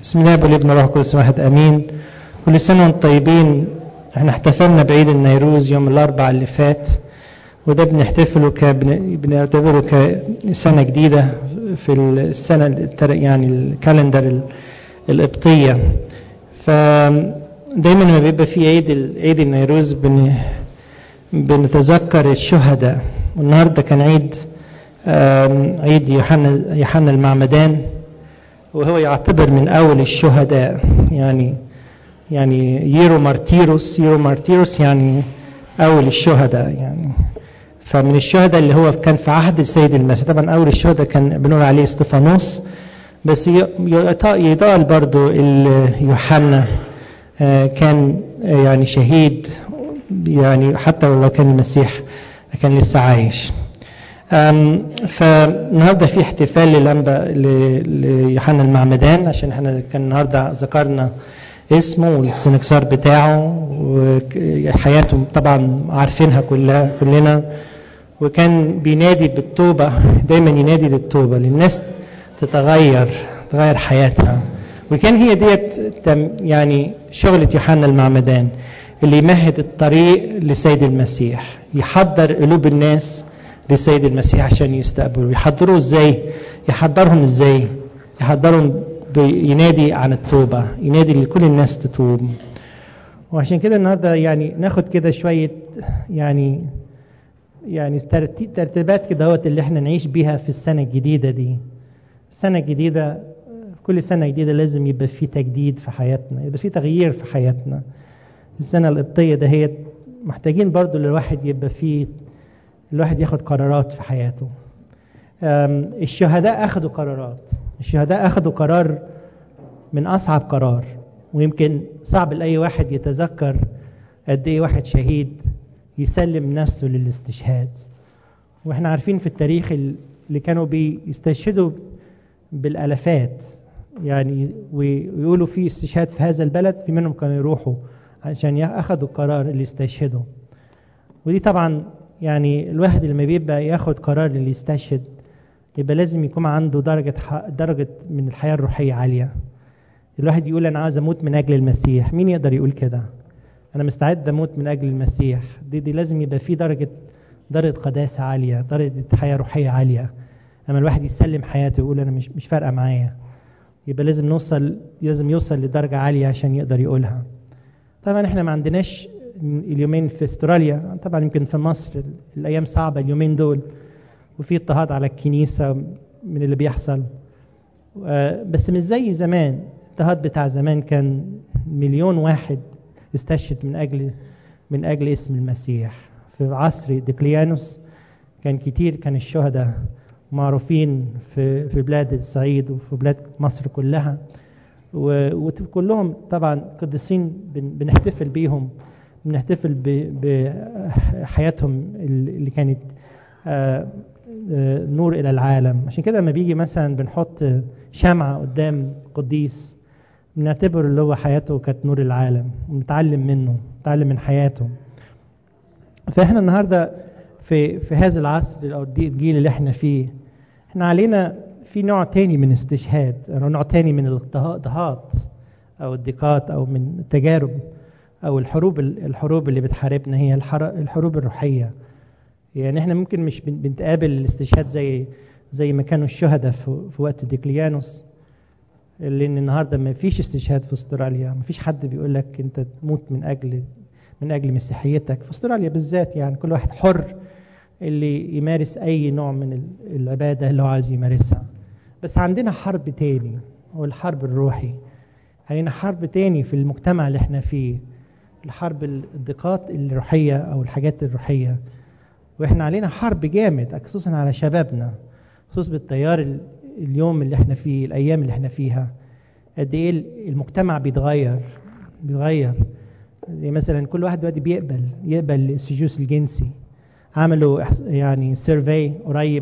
بسم الله والابن والروح القدس واحد امين كل سنه وانتم طيبين احنا احتفلنا بعيد النيروز يوم الاربعاء اللي فات وده بنحتفله ك بنعتبره كسنه جديده في السنه التر- يعني الكالندر ال- القبطيه فدايما لما بيبقى في عيد ال- عيد النيروز بن بنتذكر الشهداء والنهارده كان عيد آم، عيد يوحنا يوحنا المعمدان وهو يعتبر من اول الشهداء يعني يعني ييرو مارتيروس ييرو مارتيروس يعني اول الشهداء يعني فمن الشهداء اللي هو كان في عهد السيد المسيح طبعا اول الشهداء كان بنقول عليه استفانوس بس ي- يط- يضال برضو ال- يوحنا آه، كان آه، يعني شهيد يعني حتى لو كان المسيح كان لسه عايش أم، فالنهارده في احتفال للأنبا ل- ليوحنا المعمدان عشان احنا كان النهارده ذكرنا اسمه والسنكسار بتاعه وحياته طبعا عارفينها كلها كلنا وكان بينادي بالتوبة دايما ينادي للتوبة للناس تتغير تغير حياتها وكان هي ديت تم- يعني شغلة يوحنا المعمدان اللي يمهد الطريق لسيد المسيح يحضر قلوب الناس للسيد المسيح عشان يستقبلوا يحضروه ازاي يحضرهم ازاي يحضرهم ينادي عن التوبة ينادي لكل الناس تتوب وعشان كده النهارده يعني ناخد كده شوية يعني يعني ترتي- ترتيبات كده هوت اللي احنا نعيش بيها في السنة الجديدة دي السنة الجديدة كل سنة جديدة لازم يبقى في تجديد في حياتنا يبقى في تغيير في حياتنا السنة القبطية ده هي محتاجين برضو للواحد يبقى فيه الواحد ياخد قرارات في حياته أم، الشهداء أخذوا قرارات الشهداء أخذوا قرار من أصعب قرار ويمكن صعب لأي واحد يتذكر قد إيه واحد شهيد يسلم نفسه للاستشهاد واحنا عارفين في التاريخ اللي كانوا بيستشهدوا بالالافات يعني ويقولوا في استشهاد في هذا البلد في منهم كانوا يروحوا عشان اخذوا قرار اللي يستشهدوا ودي طبعا يعني الواحد لما بيبقى ياخد قرار اللي يستشهد يبقى لازم يكون عنده درجة ح- درجة من الحياة الروحية عالية الواحد يقول أنا عايز أموت من أجل المسيح مين يقدر يقول كده أنا مستعد أموت من أجل المسيح دي, دي لازم يبقى في درجة درجة قداسة عالية درجة حياة روحية عالية أما الواحد يسلم حياته يقول أنا مش مش فارقة معايا يبقى لازم نوصل لازم يوصل لدرجة عالية عشان يقدر يقولها طبعا احنا ما عندناش اليومين في استراليا طبعا يمكن في مصر الايام صعبه اليومين دول وفي اضطهاد على الكنيسه من اللي بيحصل آه، بس مش زي زمان الاضطهاد بتاع زمان كان مليون واحد استشهد من اجل من اجل اسم المسيح في عصر ديكليانوس كان كتير كان الشهداء معروفين في في بلاد الصعيد وفي بلاد مصر كلها و- وكلهم طبعا قديسين بن- بنحتفل بيهم بنحتفل ب- بحياتهم اللي كانت آه، آه، نور الى العالم عشان كده لما بيجي مثلا بنحط شمعة قدام قديس بنعتبر اللي هو حياته كانت نور العالم ونتعلم منه نتعلم من حياته فاحنا النهارده في في هذا العصر او الدي- الجيل اللي احنا فيه احنا علينا في نوع تاني من استشهاد او نوع تاني من الاضطهاد او الضيقات او من التجارب او الحروب الحروب اللي بتحاربنا هي الحر- الحروب الروحيه يعني احنا ممكن مش بن- بنتقابل الاستشهاد زي زي ما كانوا الشهداء في, في وقت ديكليانوس لان النهارده ما فيش استشهاد في استراليا ما فيش حد بيقول لك انت تموت من اجل من اجل مسيحيتك في استراليا بالذات يعني كل واحد حر اللي يمارس اي نوع من ال- العباده اللي هو عايز يمارسها بس عندنا حرب تاني هو الحرب الروحي علينا حرب تاني في المجتمع اللي احنا فيه الحرب الضيقات الروحيه او الحاجات الروحيه واحنا علينا حرب جامد خصوصا على شبابنا خصوصا بالتيار ال- اليوم اللي احنا فيه الايام اللي احنا فيها قد ايه ال- المجتمع بيتغير بيتغير زي مثلا كل واحد دلوقتي بيقبل يقبل السجوس الجنسي عملوا إحص- يعني سيرفي قريب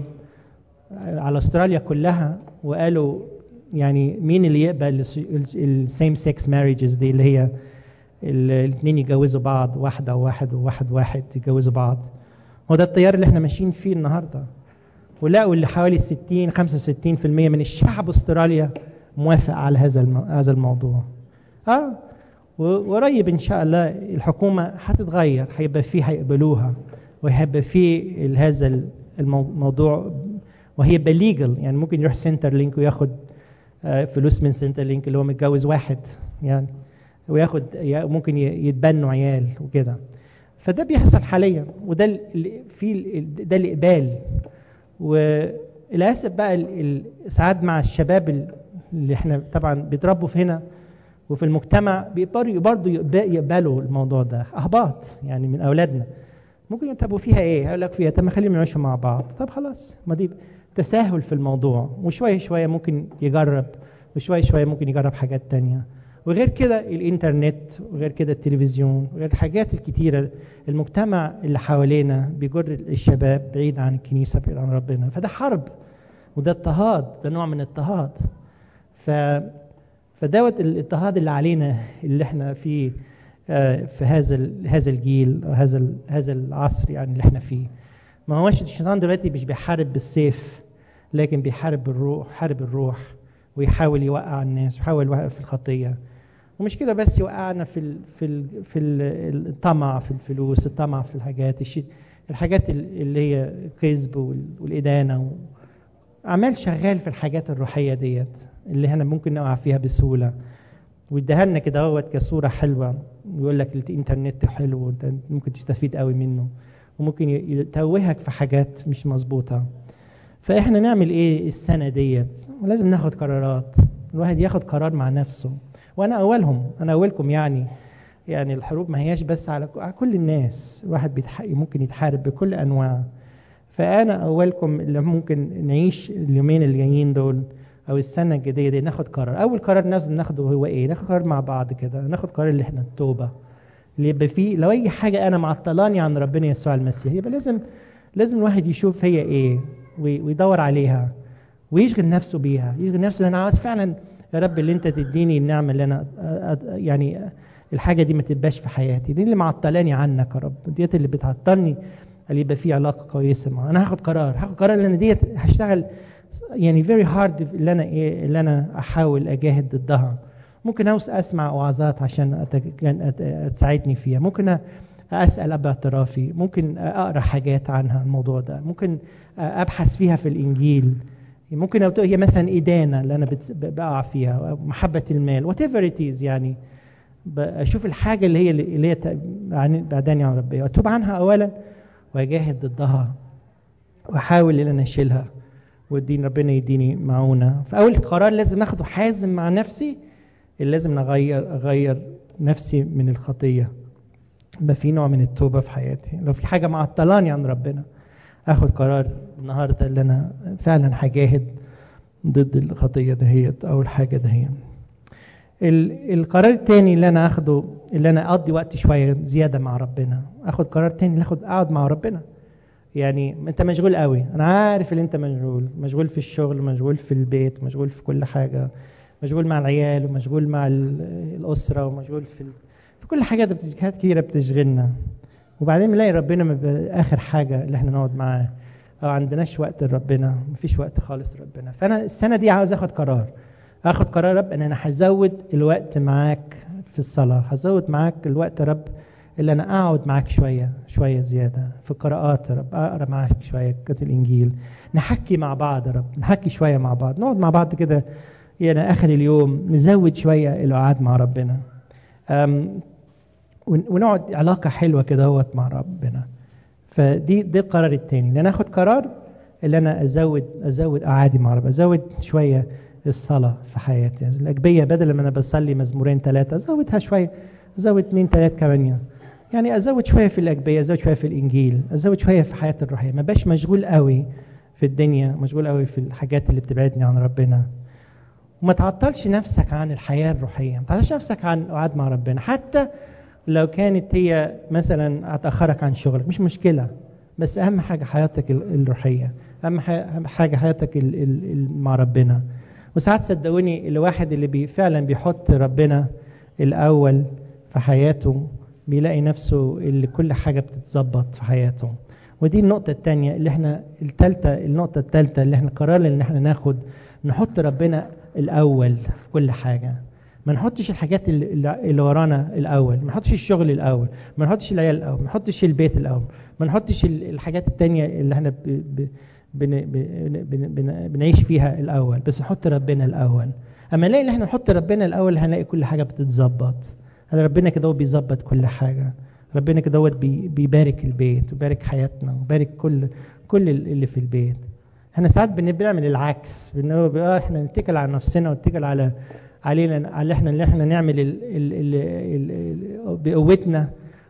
على استراليا كلها وقالوا يعني مين اللي يقبل السيم سكس ماريجز دي اللي هي الاثنين يتجوزوا بعض واحدة وواحد وواحد واحد يتجوزوا بعض هو ده التيار اللي احنا ماشيين فيه النهارده ولقوا اللي حوالي 60 65% من الشعب استراليا موافق على هذا الم- هذا الموضوع اه وقريب ان شاء الله الحكومه هتتغير هيبقى فيه هيقبلوها وهيبقى فيه ال- هذا ال- المو- الموضوع وهيبقى ليجل يعني ممكن يروح سنتر لينك وياخد آه، فلوس من سنتر لينك اللي هو متجوز واحد يعني وياخد يا- ممكن ي- يتبنوا عيال وكده فده بيحصل حاليا وده ال- ال- في ال- ده الاقبال وللاسف بقى ال- ال- ساعات مع الشباب ال- اللي احنا طبعا بيتربوا في هنا وفي المجتمع بيقدروا برضه يقبلوا الموضوع ده احباط يعني من اولادنا ممكن طب وفيها ايه؟ هقول لك فيها طب ما خليهم يعيشوا مع بعض طب خلاص ما دي تساهل في الموضوع وشويه شويه ممكن يجرب وشويه شويه ممكن يجرب حاجات تانية وغير كده الانترنت وغير كده التلفزيون وغير الحاجات الكتيره المجتمع اللي حوالينا بيجر الشباب بعيد عن الكنيسه بعيد عن ربنا فده حرب وده اضطهاد ده نوع من الاضطهاد ف فدوت الاضطهاد اللي علينا اللي احنا فيه آه، في هذا ال- هذا الجيل هذا ال- هذا العصر يعني اللي احنا فيه ما هوش الشيطان دلوقتي مش بيحارب بالسيف لكن بيحارب بالروح حارب الروح ويحاول يوقع الناس ويحاول يوقع في الخطيه ومش كده بس يوقعنا في ال في ال في ال- الطمع في الفلوس الطمع في الحاجات الشيء الحاجات ال- اللي هي الكذب وال- والإدانة و... عمال شغال في الحاجات الروحية ديت اللي احنا ممكن نقع فيها بسهولة ويديها لنا كده اهوت كصورة حلوة ويقول لك الانترنت حلو وانت ممكن تستفيد قوي منه وممكن ي- يتوهك في حاجات مش مظبوطة فاحنا نعمل ايه السنة ديت ولازم ناخد قرارات الواحد ياخد قرار مع نفسه وانا اولهم انا اولكم يعني يعني الحروب ما هياش بس على ك- على كل الناس الواحد بيتح... ممكن يتحارب بكل انواع فانا اولكم اللي ممكن نعيش اليومين اللي جايين دول او السنه الجديده دي ناخد قرار اول قرار لازم ناخده هو ايه ناخد قرار مع بعض كده ناخد قرار اللي احنا التوبه اللي يبقى فيه لو اي حاجه انا معطلاني عن ربنا يسوع المسيح يبقى لازم لازم الواحد يشوف هي ايه وي- ويدور عليها ويشغل نفسه بيها يشغل نفسه انا عاوز فعلا يا رب اللي انت تديني النعمه اللي انا أ- أ- يعني الحاجه دي ما تبقاش في حياتي دي اللي معطلاني عنك يا رب ديت اللي بتعطلني اللي يبقى في علاقه كويسه معاه انا هاخد قرار هاخد قرار لان ديت هشتغل يعني فيري هارد اللي انا ايه اللي انا احاول اجاهد ضدها ممكن أوس اسمع وعظات عشان أت- كان أت- تساعدني فيها ممكن اسال ابا اعترافي ممكن اقرا حاجات عنها الموضوع ده ممكن ابحث فيها في الانجيل ممكن لو هي مثلا ادانه اللي انا بتس- بقع فيها أو محبه المال وات ايفر ات از يعني اشوف الحاجه اللي هي اللي هي ت- عن- بعداني عن ربنا واتوب عنها اولا واجاهد ضدها واحاول ان انا اشيلها والدين ربنا يديني معونه فاول قرار لازم اخده حازم مع نفسي اللي لازم اغير اغير نفسي من الخطيه يبقى في نوع من التوبه في حياتي لو في حاجه معطلاني عن ربنا اخد قرار النهارده اللي انا فعلا هجاهد ضد الخطيه دهيت او الحاجه دهيت ال- القرار التاني اللي انا اخده اللي انا اقضي وقت شويه زياده مع ربنا اخد قرار تاني اللي اخد اقعد مع ربنا يعني انت مشغول قوي انا عارف ان انت مشغول مشغول في الشغل مشغول في البيت مشغول في كل حاجه مشغول مع العيال ومشغول مع ال- الاسره ومشغول في ال... في كل حاجه ده بتج- حاجات كتيره بتشغلنا وبعدين نلاقي ربنا ما بقى اخر حاجه اللي احنا نقعد معاه او عندناش وقت لربنا مفيش وقت خالص لربنا فانا السنه دي عاوز اخد قرار اخد قرار يا رب ان انا هزود الوقت معاك في الصلاه هزود معاك الوقت يا رب اللي انا اقعد معاك شويه شويه زياده في القراءات يا رب اقرا معاك شويه كتاب الانجيل نحكي مع بعض يا رب نحكي شويه مع بعض نقعد مع بعض كده يعني اخر اليوم نزود شويه القعاد مع ربنا أم، ون- ونقعد علاقه حلوه كده هوت مع ربنا فدي ده القرار الثاني ان انا اخد قرار اللي انا ازود ازود قعادي مع ربنا ازود شويه الصلاه في حياتي يعني الاجبيه بدل ما انا بصلي مزمورين ثلاثه ازودها شويه ازود اثنين ثلاثه كمان يعني ازود شويه في الاجبيه ازود شويه في الانجيل ازود شويه في حياتي الروحيه ما بقاش مشغول قوي في الدنيا مشغول قوي في الحاجات اللي بتبعدني عن ربنا وما تعطلش نفسك عن الحياه الروحيه ما تعطلش نفسك عن القعاد مع ربنا حتى لو كانت هي مثلا هتاخرك عن شغلك مش مشكله بس اهم حاجه حياتك ال- الروحيه اهم ح- أهم حاجه حياتك ال- ال- ال- مع ربنا وساعات صدقوني الواحد اللي بي فعلا بيحط ربنا الاول في حياته بيلاقي نفسه اللي كل حاجه بتتظبط في حياته ودي النقطة الثانية اللي احنا الثالثة النقطة الثالثة اللي احنا قررنا ان احنا ناخد نحط ربنا الاول في كل حاجه ما نحطش الحاجات اللي, اللي ورانا الاول ما نحطش الشغل الاول ما نحطش العيال الاول ما نحطش البيت الاول ما نحطش الحاجات التانية اللي احنا ب... ب... بن... بن... بن... بنعيش فيها الاول بس نحط ربنا الاول اما نلاقي ان احنا نحط ربنا الاول هنلاقي كل حاجه بتتظبط ربنا كده هو بيظبط كل حاجه ربنا كده هو بي... بيبارك البيت وبارك حياتنا وبارك كل كل اللي في البيت احنا ساعات بنعمل العكس بنقول اه احنا نتكل على نفسنا ونتكل على علينا على احنا اللي احنا نعمل ال ال ال ال بقوتنا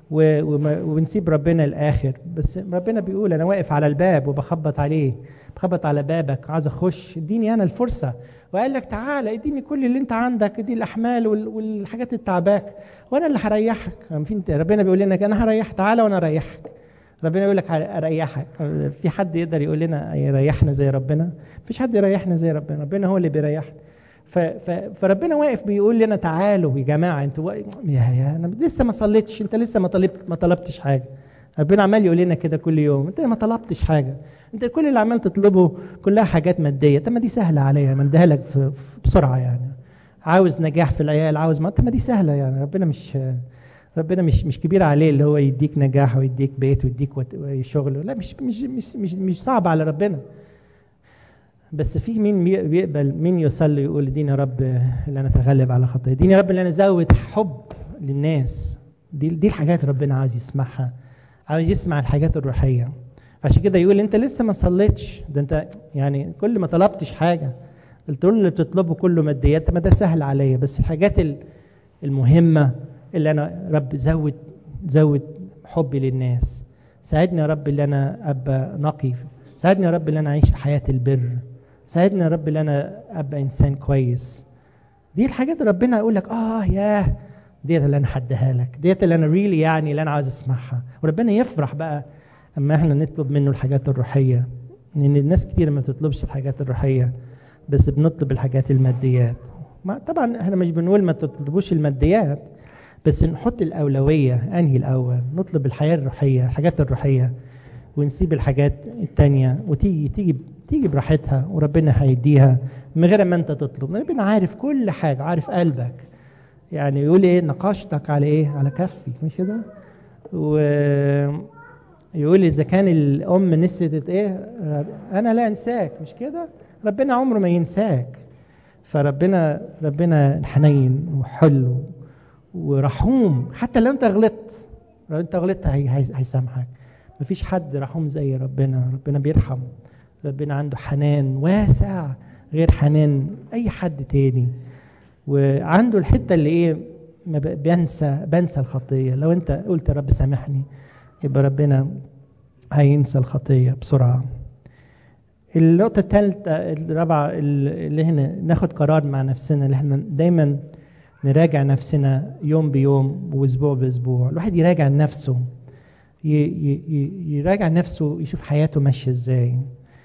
ونسيب ربنا الاخر بس ربنا بيقول انا واقف على الباب وبخبط عليه بخبط على بابك عايز اخش اديني انا الفرصه وقال لك تعالى اديني كل اللي انت عندك ادي الاحمال والحاجات التعباك وانا اللي هريحك ربنا بيقول لنا انا هريح تعالى وانا اريحك ربنا يقول لك اريحك في حد يقدر يقول لنا يريحنا زي ربنا مفيش حد يريحنا زي ربنا ربنا هو اللي بيريحنا ف... ف... فربنا واقف بيقول لنا تعالوا يا جماعه انتوا و... يا يا انا لسه ما صليتش انت لسه ما طلبت ما طلبتش حاجه ربنا عمال يقول لنا كده كل يوم انت ما طلبتش حاجه انت كل اللي عمال تطلبه كلها حاجات ماديه طب ما دي سهله عليا ما اديها لك في... بسرعه يعني عاوز نجاح في العيال عاوز ما طب ما دي سهله يعني ربنا مش ربنا مش مش كبير عليه اللي هو يديك نجاح ويديك بيت ويديك شغل لا مش مش مش مش, مش صعب على ربنا بس في مين بيقبل مين يصلي يقول اديني يا رب اللي انا اتغلب على خطايا اديني يا رب اللي انا ازود حب للناس دي دي الحاجات ربنا عاوز يسمعها عاوز يسمع الحاجات الروحيه عشان كده يقول انت لسه ما صليتش ده انت يعني كل ما طلبتش حاجه تقول اللي بتطلبه كله ماديات ما ده سهل عليا بس الحاجات المهمه اللي انا رب زود زود حبي للناس ساعدني يا رب اللي انا ابقى نقي ساعدني يا رب اللي انا اعيش في حياه البر ساعدني يا رب اللي انا ابقى انسان كويس دي الحاجات اللي ربنا يقول لك اه ياه ديت اللي انا حدها لك ديت اللي انا ريلي يعني اللي انا عاوز اسمعها وربنا يفرح بقى اما احنا نطلب منه الحاجات الروحيه لان الناس كتير ما بتطلبش الحاجات الروحيه بس بنطلب الحاجات الماديات ما طبعا احنا مش بنقول ما تطلبوش الماديات بس نحط الاولويه انهي الاول نطلب الحياه الروحيه الحاجات الروحيه ونسيب الحاجات التانية وتيجي تيجي تيجي براحتها وربنا هيديها من غير ما انت تطلب ربنا عارف كل حاجة عارف قلبك يعني يقول ايه نقاشتك على ايه على كفي مش كده ويقول اذا كان الام نسيت ايه انا لا انساك مش كده ربنا عمره ما ينساك فربنا ربنا حنين وحلو ورحوم حتى لو انت غلطت لو انت غلطت هيسامحك مفيش حد رحوم زي ربنا ربنا بيرحم ربنا عنده حنان واسع غير حنان اي حد تاني وعنده الحته اللي ايه ما بينسى بنسى الخطيه لو انت قلت يا رب سامحني يبقى ربنا هينسى الخطيه بسرعه النقطه الثالثه الرابعه اللي هنا ناخد قرار مع نفسنا اللي احنا دايما نراجع نفسنا يوم بيوم واسبوع باسبوع الواحد يراجع نفسه يراجع نفسه يشوف حياته ماشيه ازاي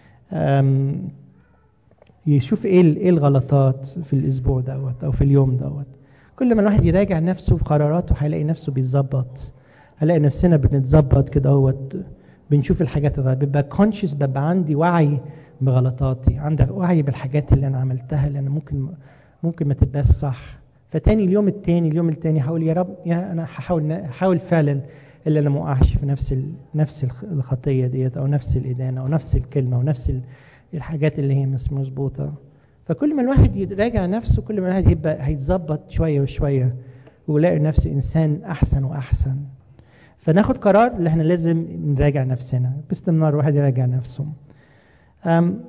يشوف ايه ايه الغلطات في الاسبوع دوت او في اليوم دوت كل ما الواحد يراجع نفسه بقراراته هيلاقي نفسه بيتظبط هلاقي نفسنا بنتظبط كده اهوت بنشوف الحاجات الغلط ببقى كونشس ببقى عندي وعي بغلطاتي عندي وعي بالحاجات اللي انا عملتها اللي انا ممكن ممكن ما تبقاش صح فتاني اليوم التاني اليوم التاني هقول يا رب يا انا هحاول هحاول فعلا اللي انا ما اقعش في نفس ال... نفس الخطيه ديت او نفس الادانه او نفس الكلمه او نفس الحاجات اللي هي مش مظبوطه فكل ما الواحد يراجع نفسه كل ما الواحد يبقى هيتظبط شويه وشويه ويلاقي نفسه انسان احسن واحسن فناخد قرار اللي احنا لازم نراجع نفسنا باستمرار الواحد يراجع نفسه أم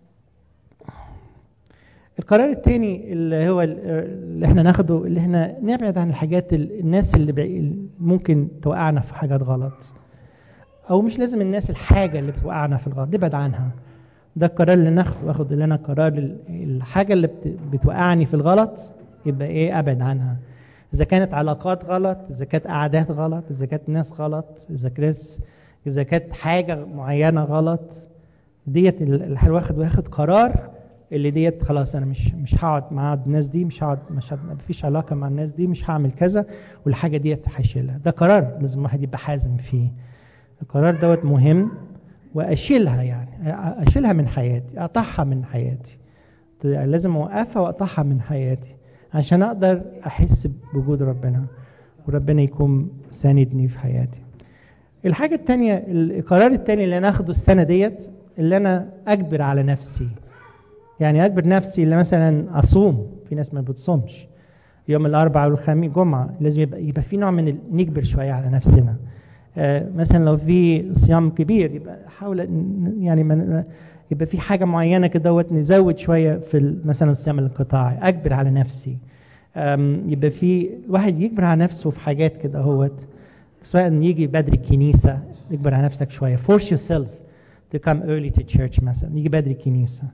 القرار الثاني اللي هو اللي احنا ناخده اللي احنا نبعد عن الحاجات الناس اللي ممكن توقعنا في حاجات غلط او مش لازم الناس الحاجه اللي بتوقعنا في الغلط نبعد عنها ده القرار اللي ناخده واخد اللي انا قرار الحاجه اللي بتوقعني في الغلط يبقى ايه ابعد عنها اذا كانت علاقات غلط اذا كانت قعدات غلط اذا كانت ناس غلط اذا كانت اذا كانت حاجه معينه غلط ديت الواحد واخد قرار اللي ديت خلاص انا مش مش هقعد مع الناس دي مش هقعد مش ما فيش علاقه مع الناس دي مش هعمل كذا والحاجه ديت هشيلها ده قرار لازم الواحد يبقى حازم فيه القرار دوت مهم واشيلها يعني اشيلها من حياتي اقطعها من حياتي لازم اوقفها واقطعها من حياتي عشان اقدر احس بوجود ربنا وربنا يكون ساندني في حياتي الحاجة التانية القرار التاني اللي انا اخده السنة ديت اللي انا اجبر على نفسي يعني اجبر نفسي اللي مثلا اصوم في ناس ما بتصومش يوم الاربعاء والخميس جمعة لازم يبقى يبقى في نوع من ال... نجبر شوية على نفسنا آه مثلا لو في صيام كبير يبقى حاول يعني من يبقى في حاجة معينة كده دوت نزود شوية في مثلا الصيام الانقطاعي أجبر على نفسي يبقى في واحد يجبر على نفسه في حاجات كده هوت سواء يجي بدري الكنيسة يجبر على نفسك شوية force yourself to come early to church مثلا يجي بدري الكنيسة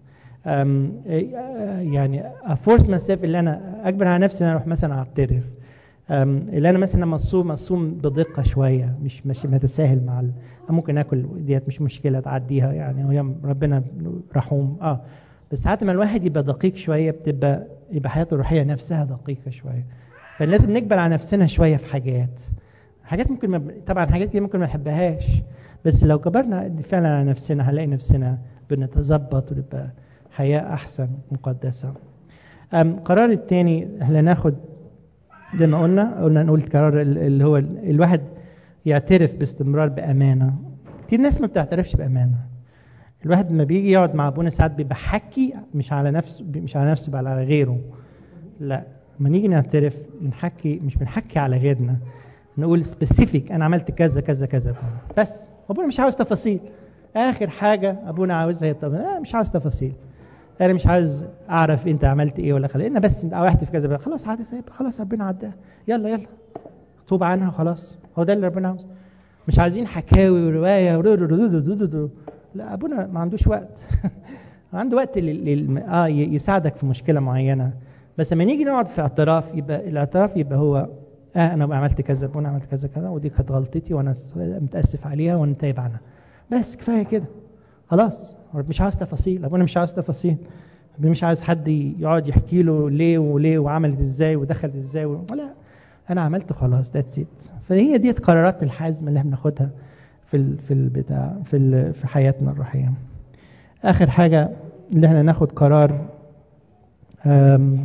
يعني force myself اللي أنا أجبر على نفسي أنا أروح مثلا أعترف اللي أنا مثلا لما أصوم أصوم بدقة شوية مش مش متساهل مع ال... ممكن اكل ديت مش مشكله تعديها يعني هو ربنا رحوم اه بس ساعات ما الواحد يبقى دقيق شويه بتبقى يبقى حياته الروحيه نفسها دقيقه شويه فلازم نجبر على نفسنا شويه في حاجات حاجات ممكن ما طبعا حاجات كتير ممكن ما نحبهاش بس لو كبرنا فعلا على نفسنا هنلاقي نفسنا بنتظبط ونبقى حياه احسن مقدسه القرار الثاني احنا ناخد زي ما قلنا قلنا نقول القرار اللي هو الواحد يعترف باستمرار بأمانة كتير ناس ما بتعترفش بأمانة الواحد لما بيجي يقعد مع ابونا ساعات بيبقى حكي مش على نفسه مش على نفسه بل على غيره لا لما نيجي نعترف بنحكي مش بنحكي على غيرنا نقول سبيسيفيك انا عملت كذا كذا كذا بس ابونا مش عاوز تفاصيل اخر حاجه ابونا عاوزها هي طب آه مش عاوز تفاصيل انا مش عايز اعرف انت عملت ايه ولا خلينا بس واحد في كذا خلاص عادي سايب خلاص ربنا عداها يلا يلا توب عنها وخلاص هو ده اللي ربنا عاوزه مش عايزين حكاوي وروايه لا ابونا ما عندوش وقت عنده وقت لل... اه يساعدك في مشكله معينه بس لما نيجي نقعد في اعتراف يبقى الاعتراف يبقى هو اه انا عملت كذا ابونا عملت كذا كذا ودي كانت غلطتي وانا متاسف عليها وانا تايب عنها بس كفايه كده خلاص مش عاوز تفاصيل ابونا مش عاوز تفاصيل مش عايز حد يقعد يحكي له ليه وليه وعملت ازاي ودخلت ازاي و... لا انا عملت خلاص ذاتس ات فهي دي القرارات الحازمه اللي احنا بناخدها في ال في البتاع في ال في حياتنا الروحيه اخر حاجه اللي احنا ناخد قرار أم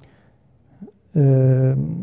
أم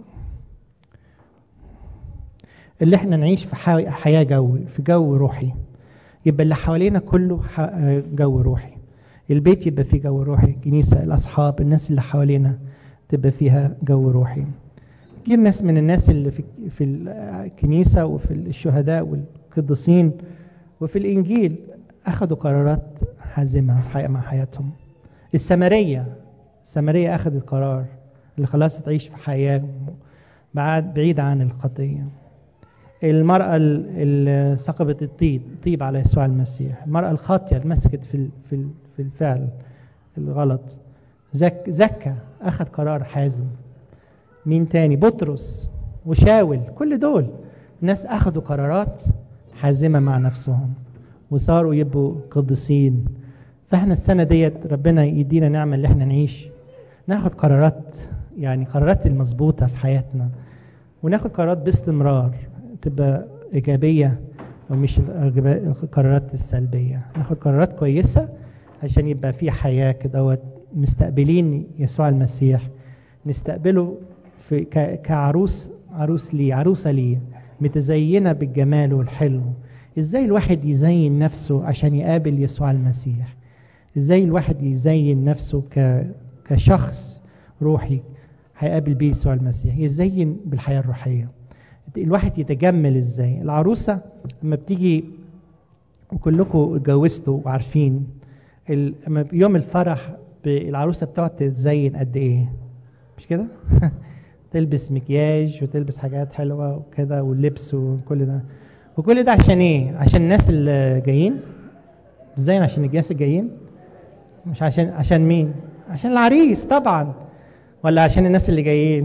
اللي احنا نعيش في حياه جو في جو روحي يبقى اللي حوالينا كله جو روحي البيت يبقى فيه جو روحي الكنيسه الاصحاب الناس اللي حوالينا تبقى فيها جو روحي كتير ناس من الناس اللي في في الكنيسه وفي الشهداء والقديسين وفي الانجيل اخذوا قرارات حازمه مع حياتهم السمريه السمريه اخذت قرار اللي خلاص تعيش في حياه بعد بعيد عن الخطيه المرأة اللي سقبت الطيب طيب على يسوع المسيح المرأة الخاطية اللي مسكت في في في الفعل الغلط زك زكى أخذ قرار حازم مين تاني بطرس وشاول كل دول ناس أخذوا قرارات حازمة مع نفسهم وصاروا يبقوا قديسين فاحنا السنة ديت ربنا يدينا نعمة اللي احنا نعيش ناخد قرارات يعني قرارات المظبوطة في حياتنا وناخد قرارات باستمرار تبقى إيجابية ومش القرارات السلبية ناخد قرارات كويسة عشان يبقى في حياة كده مستقبلين يسوع المسيح نستقبله في كعروس عروس لي عروسة لي متزينة بالجمال والحلو ازاي الواحد يزين نفسه عشان يقابل يسوع المسيح ازاي الواحد يزين نفسه ك... كشخص روحي هيقابل بيه يسوع المسيح يزين بالحياة الروحية الواحد يتجمل ازاي العروسة لما بتيجي وكلكم اتجوزتوا وعارفين يوم الفرح العروسة بتقعد تتزين قد ايه مش كده تلبس مكياج وتلبس حاجات حلوة وكده واللبس وكل ده وكل ده عشان ايه عشان الناس اللي جايين تزين عشان الناس الجايين مش عشان عشان مين عشان العريس طبعا ولا عشان الناس اللي جايين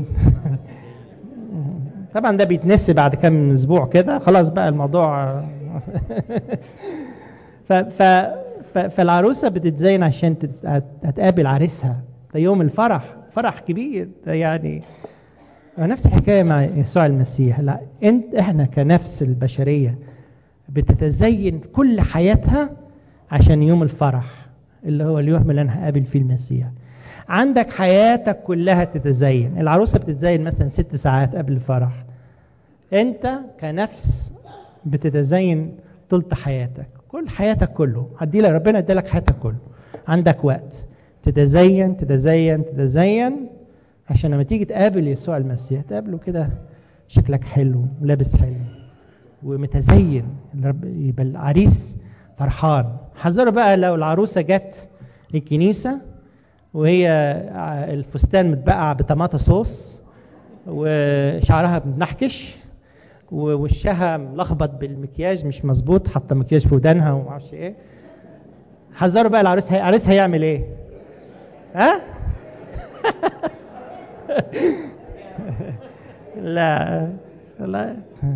طبعا ده بيتنسي بعد كام اسبوع كده خلاص بقى الموضوع ف ف فالعروسه بتتزين عشان هتقابل عريسها ده يوم الفرح فرح كبير ده يعني نفس الحكايه مع يسوع المسيح لا انت احنا كنفس البشريه بتتزين كل حياتها عشان يوم الفرح اللي هو اليوم اللي انا هقابل فيه المسيح عندك حياتك كلها تتزين العروسة بتتزين مثلا ست ساعات قبل الفرح انت كنفس بتتزين طولة حياتك كل حياتك كله هدي لك ربنا ادالك حياتك كله عندك وقت تتزين تتزين تتزين عشان لما تيجي تقابل يسوع المسيح تقابله كده شكلك حلو ولابس حلو ومتزين يبقى العريس فرحان حذروا بقى لو العروسة جت الكنيسة وهي الفستان متبقع بطماطة صوص وشعرها منحكش ووشها ملخبط بالمكياج مش مظبوط حاطه مكياج في ودانها وما اعرفش ايه حذروا بقى العريس هي... العريس هيعمل ايه ها لا لا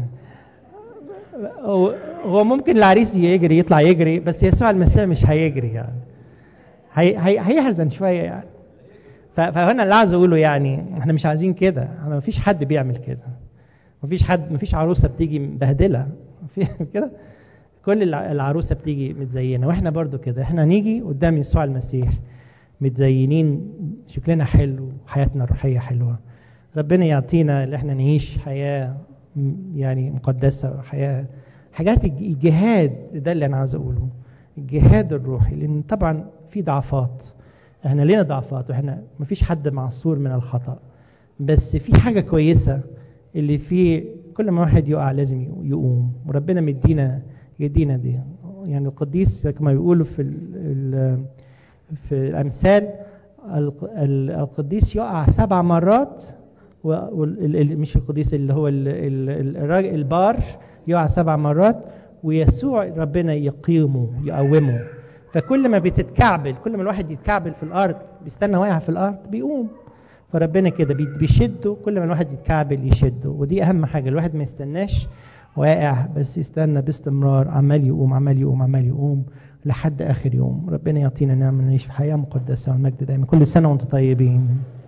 هو ممكن العريس يجري يطلع يجري بس يسوع المسيح مش هيجري يعني هي هي هيحزن شويه يعني فهنا اللي عايز اقوله يعني احنا مش عايزين كده انا مفيش حد بيعمل كده مفيش حد مفيش عروسه بتيجي مبهدله في كده كل العروسه بتيجي متزينه واحنا برضو كده احنا نيجي قدام يسوع المسيح متزينين شكلنا حلو وحياتنا الروحيه حلوه ربنا يعطينا اللي احنا نعيش حياه يعني مقدسه حياه حاجات الجهاد ده اللي انا عايز اقوله الجهاد الروحي لان طبعا في ضعفات احنا لينا ضعفات واحنا مفيش حد معصور من الخطا بس في حاجه كويسه اللي فيه كل ما واحد يقع لازم يقوم وربنا مدينا يدينا دي يعني القديس كما بيقولوا في ال في الامثال القديس يقع سبع مرات مش القديس اللي هو الراجل البار يقع سبع مرات ويسوع ربنا يقيمه يقومه فكل ما بتتكعبل كل ما الواحد يتكعبل في الارض بيستنى واقع في الارض بيقوم فربنا كده بيشده كل ما الواحد يتكعبل يشده ودي اهم حاجه الواحد ما يستناش واقع بس يستنى باستمرار عمال يقوم عمال يقوم عمال يقوم لحد اخر يوم ربنا يعطينا نعمه نعيش في حياه مقدسه والمجد دائما كل سنه وانتم طيبين